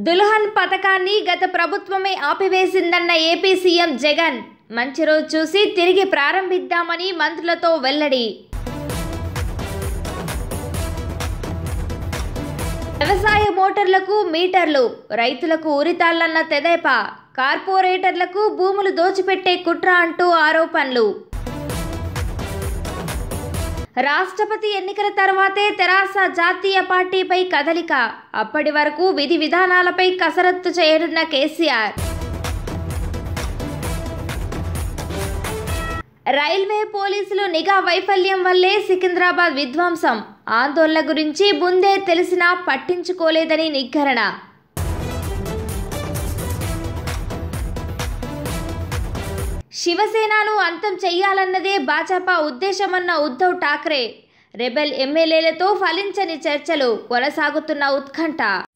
దుల్హన్ పథకాన్ని గత ప్రభుత్వమే ఆపివేసిందన్న ఏపీ సీఎం జగన్ మంచి రోజు చూసి తిరిగి ప్రారంభిద్దామని మంత్రులతో వెల్లడి వ్యవసాయ మోటార్లకు మీటర్లు రైతులకు ఉరితాళ్లన్న తెదేపా కార్పొరేటర్లకు భూములు దోచిపెట్టే కుట్ర అంటూ ఆరోపణలు రాష్ట్రపతి ఎన్నికల తర్వాతే తెరాస జాతీయ పార్టీపై కదలిక అప్పటి వరకు విధి విధానాలపై కసరత్తు చేయనున్న కేసీఆర్ రైల్వే పోలీసులు నిఘా వైఫల్యం వల్లే సికింద్రాబాద్ విధ్వంసం ఆందోళన గురించి ముందే తెలిసినా పట్టించుకోలేదని నిగ్గరణ శివసేనను అంతం చెయ్యాలన్నదే భాజపా ఉద్దేశమన్న ఉద్ధవ్ ఠాక్రే రెబెల్ ఎమ్మెల్యేలతో ఫలించని చర్చలు కొనసాగుతున్న ఉత్కంఠ